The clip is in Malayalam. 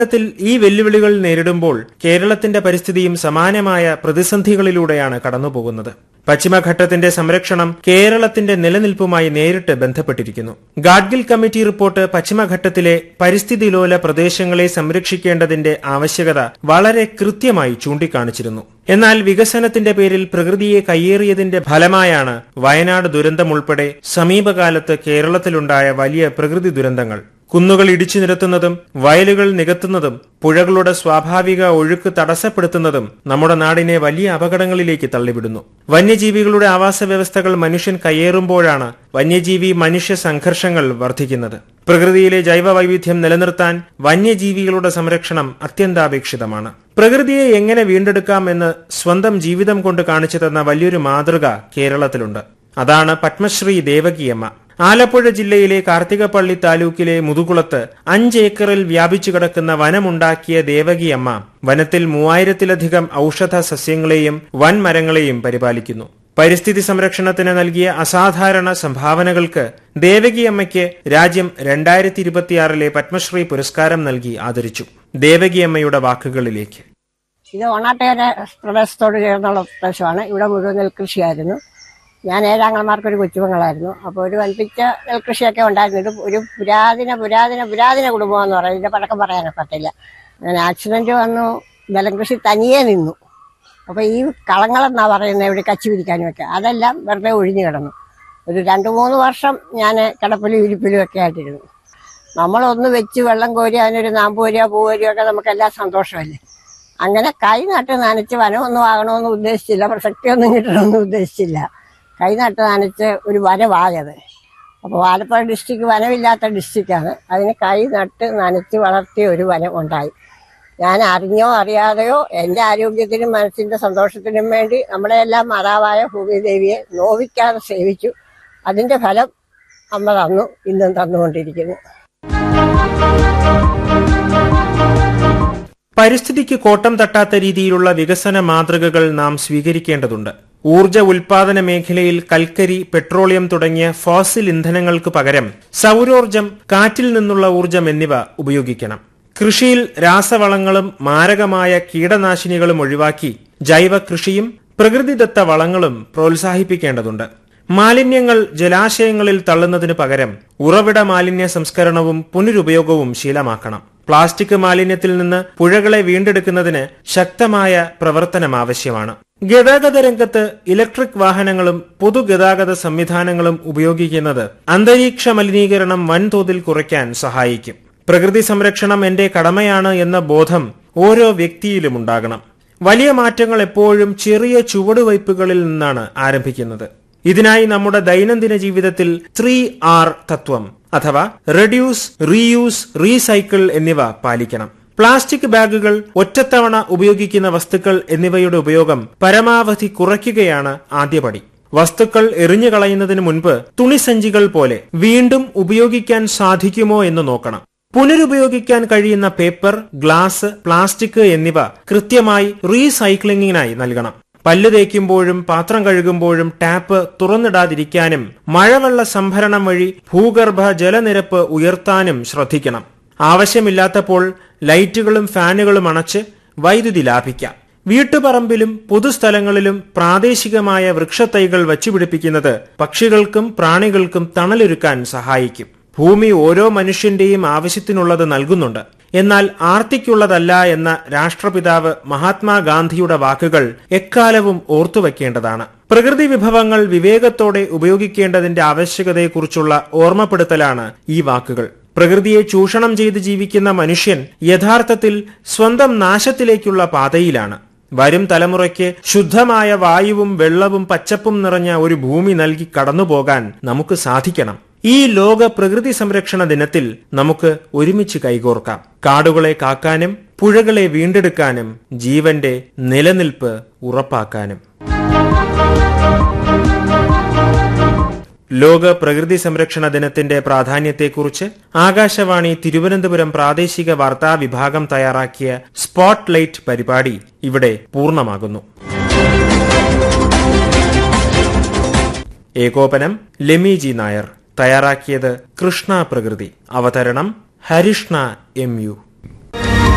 ത്തിൽ ഈ വെല്ലുവിളികൾ നേരിടുമ്പോൾ കേരളത്തിന്റെ പരിസ്ഥിതിയും സമാനമായ പ്രതിസന്ധികളിലൂടെയാണ് കടന്നുപോകുന്നത് പശ്ചിമഘട്ടത്തിന്റെ സംരക്ഷണം കേരളത്തിന്റെ നിലനിൽപ്പുമായി നേരിട്ട് ബന്ധപ്പെട്ടിരിക്കുന്നു ഗാഡ്ഗിൽ കമ്മിറ്റി റിപ്പോർട്ട് പശ്ചിമഘട്ടത്തിലെ പരിസ്ഥിതി ലോല പ്രദേശങ്ങളെ സംരക്ഷിക്കേണ്ടതിന്റെ ആവശ്യകത വളരെ കൃത്യമായി ചൂണ്ടിക്കാണിച്ചിരുന്നു എന്നാൽ വികസനത്തിന്റെ പേരിൽ പ്രകൃതിയെ കയ്യേറിയതിന്റെ ഫലമായാണ് വയനാട് ദുരന്തം ഉൾപ്പെടെ സമീപകാലത്ത് കേരളത്തിലുണ്ടായ വലിയ പ്രകൃതി ദുരന്തങ്ങൾ കുന്നുകൾ ഇടിച്ചു നിരത്തുന്നതും വയലുകൾ നികത്തുന്നതും പുഴകളുടെ സ്വാഭാവിക ഒഴുക്ക് തടസ്സപ്പെടുത്തുന്നതും നമ്മുടെ നാടിനെ വലിയ അപകടങ്ങളിലേക്ക് തള്ളിവിടുന്നു വന്യജീവികളുടെ ആവാസ വ്യവസ്ഥകൾ മനുഷ്യൻ കയ്യേറുമ്പോഴാണ് വന്യജീവി മനുഷ്യ സംഘർഷങ്ങൾ വർദ്ധിക്കുന്നത് പ്രകൃതിയിലെ ജൈവ വൈവിധ്യം നിലനിർത്താൻ വന്യജീവികളുടെ സംരക്ഷണം അത്യന്താപേക്ഷിതമാണ് പ്രകൃതിയെ എങ്ങനെ വീണ്ടെടുക്കാം എന്ന് സ്വന്തം ജീവിതം കൊണ്ട് കാണിച്ചു തന്ന വലിയൊരു മാതൃക കേരളത്തിലുണ്ട് അതാണ് പത്മശ്രീ ദേവകിയമ്മ ആലപ്പുഴ ജില്ലയിലെ കാർത്തികപ്പള്ളി താലൂക്കിലെ മുതുകുളത്ത് അഞ്ച് ഏക്കറിൽ വ്യാപിച്ചു കിടക്കുന്ന വനമുണ്ടാക്കിയ ദേവകിയമ്മ വനത്തിൽ മൂവായിരത്തിലധികം ഔഷധ സസ്യങ്ങളെയും വൻമരങ്ങളെയും പരിപാലിക്കുന്നു പരിസ്ഥിതി സംരക്ഷണത്തിന് നൽകിയ അസാധാരണ സംഭാവനകൾക്ക് ദേവകിയമ്മയ്ക്ക് രാജ്യം രണ്ടായിരത്തി ഇരുപത്തിയാറിലെ പത്മശ്രീ പുരസ്കാരം നൽകി ആദരിച്ചു ദേവകിയമ്മയുടെ വാക്കുകളിലേക്ക് ഇത് ഒണാട്ടേര പ്രദേശത്തോട് ചേർന്നുള്ള പ്രദേശമാണ് ഇവിടെ മുഴുവൻ നെൽകൃഷിയായിരുന്നു ഞാൻ ഏഴാങ്ങളമാർക്കൊരു കൊച്ചുമങ്ങളായിരുന്നു അപ്പോൾ ഒരു വൻപിച്ച നെൽകൃഷിയൊക്കെ ഉണ്ടായിരുന്നു ഇത് ഒരു പുരാതന പുരാതന പുരാതന കുടുംബം എന്ന് പറയും ഇതിന്റെ പഴക്കം പറയാനൊക്കത്തില്ല അങ്ങനെ ആക്സിഡന്റ് വന്നു നെൽകൃഷി തനിയെ നിന്നു അപ്പോൾ ഈ കളങ്ങളെന്നാ പറയുന്നത് ഇവിടെ കച്ചി പിരിക്കാനും ഒക്കെ അതെല്ലാം വെറുതെ ഒഴിഞ്ഞു കിടന്നു ഒരു രണ്ട് മൂന്ന് വർഷം ഞാൻ കിടപ്പിലും ഇരിപ്പിലും ഒക്കെ ആയിട്ടിരുന്നു നമ്മളൊന്ന് വെച്ച് വെള്ളം കോരി അതിനൊരു നാമ്പ് വരിക പൂ വരിക ഒക്കെ നമുക്കെല്ലാം സന്തോഷമല്ലേ അങ്ങനെ കൈ നട്ട് നനച്ച് വനമൊന്നും ആകണമെന്ന് ഉദ്ദേശിച്ചില്ല പ്രസക്തിയൊന്നും കിട്ടണമെന്ന് ഉദ്ദേശിച്ചില്ല കൈ നട്ട് നനച്ച് ഒരു വനമായത് അപ്പോൾ ആലപ്പുഴ ഡിസ്ട്രിക്ട് വനമില്ലാത്ത ഡിസ്ട്രിക്റ്റാണ് അതിന് കൈ നട്ട് നനച്ച് വളർത്തിയ ഒരു വനം ഉണ്ടായി ഞാൻ അറിഞ്ഞോ അറിയാതെയോ എൻ്റെ ആരോഗ്യത്തിനും മനസ്സിൻ്റെ സന്തോഷത്തിനും വേണ്ടി നമ്മളെല്ലാം മാതാവായ ഭൂമിദേവിയെ നോവിക്കാതെ സേവിച്ചു അതിൻ്റെ ഫലം അമ്മ തന്നു ഇന്നും തന്നുകൊണ്ടിരിക്കുന്നു പരിസ്ഥിതിക്ക് കോട്ടം തട്ടാത്ത രീതിയിലുള്ള വികസന മാതൃകകൾ നാം സ്വീകരിക്കേണ്ടതുണ്ട് ഊർജ ഉൽപാദന മേഖലയിൽ കൽക്കരി പെട്രോളിയം തുടങ്ങിയ ഫോസിൽ ഇന്ധനങ്ങൾക്ക് പകരം സൗരോർജം കാറ്റിൽ നിന്നുള്ള ഊർജം എന്നിവ ഉപയോഗിക്കണം കൃഷിയിൽ രാസവളങ്ങളും മാരകമായ കീടനാശിനികളും ഒഴിവാക്കി ജൈവ കൃഷിയും പ്രകൃതിദത്ത വളങ്ങളും പ്രോത്സാഹിപ്പിക്കേണ്ടതുണ്ട് മാലിന്യങ്ങൾ ജലാശയങ്ങളിൽ തള്ളുന്നതിനു പകരം ഉറവിട മാലിന്യ സംസ്കരണവും പുനരുപയോഗവും ശീലമാക്കണം പ്ലാസ്റ്റിക് മാലിന്യത്തിൽ നിന്ന് പുഴകളെ വീണ്ടെടുക്കുന്നതിന് ശക്തമായ പ്രവർത്തനം ആവശ്യമാണ് ഗതാഗത രംഗത്ത് ഇലക്ട്രിക് വാഹനങ്ങളും പൊതുഗതാഗത സംവിധാനങ്ങളും ഉപയോഗിക്കുന്നത് അന്തരീക്ഷ മലിനീകരണം വൻതോതിൽ കുറയ്ക്കാൻ സഹായിക്കും പ്രകൃതി സംരക്ഷണം എന്റെ കടമയാണ് എന്ന ബോധം ഓരോ വ്യക്തിയിലും ഉണ്ടാകണം വലിയ മാറ്റങ്ങൾ എപ്പോഴും ചെറിയ ചുവടുവയ്പ്പുകളിൽ നിന്നാണ് ആരംഭിക്കുന്നത് ഇതിനായി നമ്മുടെ ദൈനംദിന ജീവിതത്തിൽ ത്രീ ആർ തത്വം അഥവാ റെഡ്യൂസ് റീയൂസ് റീസൈക്കിൾ എന്നിവ പാലിക്കണം പ്ലാസ്റ്റിക് ബാഗുകൾ ഒറ്റത്തവണ ഉപയോഗിക്കുന്ന വസ്തുക്കൾ എന്നിവയുടെ ഉപയോഗം പരമാവധി കുറയ്ക്കുകയാണ് ആദ്യപടി വസ്തുക്കൾ എറിഞ്ഞു കളയുന്നതിന് മുൻപ് തുണിസഞ്ചികൾ പോലെ വീണ്ടും ഉപയോഗിക്കാൻ സാധിക്കുമോ എന്ന് നോക്കണം പുനരുപയോഗിക്കാൻ കഴിയുന്ന പേപ്പർ ഗ്ലാസ് പ്ലാസ്റ്റിക് എന്നിവ കൃത്യമായി റീസൈക്ലിംഗിനായി നൽകണം പല്ല് തേക്കുമ്പോഴും പാത്രം കഴുകുമ്പോഴും ടാപ്പ് തുറന്നിടാതിരിക്കാനും മഴവെള്ള സംഭരണം വഴി ഭൂഗർഭ ജലനിരപ്പ് ഉയർത്താനും ശ്രദ്ധിക്കണം ആവശ്യമില്ലാത്തപ്പോൾ ലൈറ്റുകളും ഫാനുകളും അണച്ച് വൈദ്യുതി ലാഭിക്കാം വീട്ടുപറമ്പിലും പൊതുസ്ഥലങ്ങളിലും പ്രാദേശികമായ വൃക്ഷത്തൈകൾ വച്ചുപിടിപ്പിക്കുന്നത് പക്ഷികൾക്കും പ്രാണികൾക്കും തണലൊരുക്കാൻ സഹായിക്കും ഭൂമി ഓരോ മനുഷ്യന്റെയും ആവശ്യത്തിനുള്ളത് നൽകുന്നുണ്ട് എന്നാൽ ആർത്തിക്കുള്ളതല്ല എന്ന രാഷ്ട്രപിതാവ് മഹാത്മാഗാന്ധിയുടെ വാക്കുകൾ എക്കാലവും ഓർത്തുവെക്കേണ്ടതാണ് പ്രകൃതി വിഭവങ്ങൾ വിവേകത്തോടെ ഉപയോഗിക്കേണ്ടതിന്റെ ആവശ്യകതയെക്കുറിച്ചുള്ള ഓർമ്മപ്പെടുത്തലാണ് ഈ വാക്കുകൾ പ്രകൃതിയെ ചൂഷണം ചെയ്ത് ജീവിക്കുന്ന മനുഷ്യൻ യഥാർത്ഥത്തിൽ സ്വന്തം നാശത്തിലേക്കുള്ള പാതയിലാണ് വരും തലമുറയ്ക്ക് ശുദ്ധമായ വായുവും വെള്ളവും പച്ചപ്പും നിറഞ്ഞ ഒരു ഭൂമി നൽകി കടന്നുപോകാൻ നമുക്ക് സാധിക്കണം ഈ ലോക പ്രകൃതി സംരക്ഷണ ദിനത്തിൽ നമുക്ക് ഒരുമിച്ച് കൈകോർക്കാം കാടുകളെ കാക്കാനും പുഴകളെ വീണ്ടെടുക്കാനും ജീവന്റെ നിലനിൽപ്പ് ഉറപ്പാക്കാനും ലോക പ്രകൃതി സംരക്ഷണ ദിനത്തിന്റെ പ്രാധാന്യത്തെക്കുറിച്ച് ആകാശവാണി തിരുവനന്തപുരം പ്രാദേശിക വാർത്താ വിഭാഗം തയ്യാറാക്കിയ സ്പോട്ട് ലൈറ്റ് പരിപാടി ഇവിടെ പൂർണ്ണമാകുന്നു ഏകോപനം ലെമി ജി നായർ തയ്യാറാക്കിയത് കൃഷ്ണ പ്രകൃതി അവതരണം ഹരിഷ്ണ എം യു